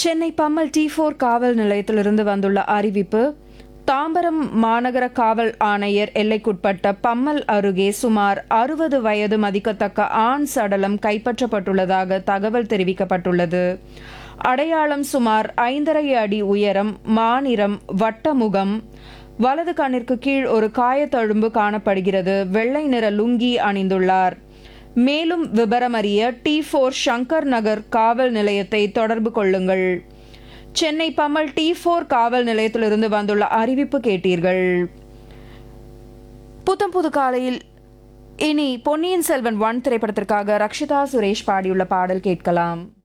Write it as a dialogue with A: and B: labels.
A: Chennai Pammal D four காவல் நிலையத்திலிருந்து வந்துள்ள அறிவிப்பு தாம்பரம் மாநகர காவல் ஆணையர் எல்லைக்குட்பட்ட பம்மல் அருகே சுமார் அறுபது வயது மதிக்கத்தக்க ஆண் சடலம் கைப்பற்றப்பட்டுள்ளதாக தகவல் தெரிவிக்கப்பட்டுள்ளது அடையாளம் சுமார் ஐந்தரை அடி உயரம் மாநிறம் வட்டமுகம் வலது கண்ணிற்கு கீழ் ஒரு காயத்தழும்பு காணப்படுகிறது வெள்ளை நிற லுங்கி அணிந்துள்ளார் மேலும் விபரமறிய டி ஃபோர் சங்கர் நகர் காவல் நிலையத்தை தொடர்பு கொள்ளுங்கள் சென்னை பம்மல் டி ஃபோர் காவல் நிலையத்திலிருந்து வந்துள்ள அறிவிப்பு கேட்டீர்கள் புத்தம் புது காலையில் இனி பொன்னியின் செல்வன் ஒன் திரைப்படத்திற்காக ரக்ஷிதா சுரேஷ் பாடியுள்ள பாடல் கேட்கலாம்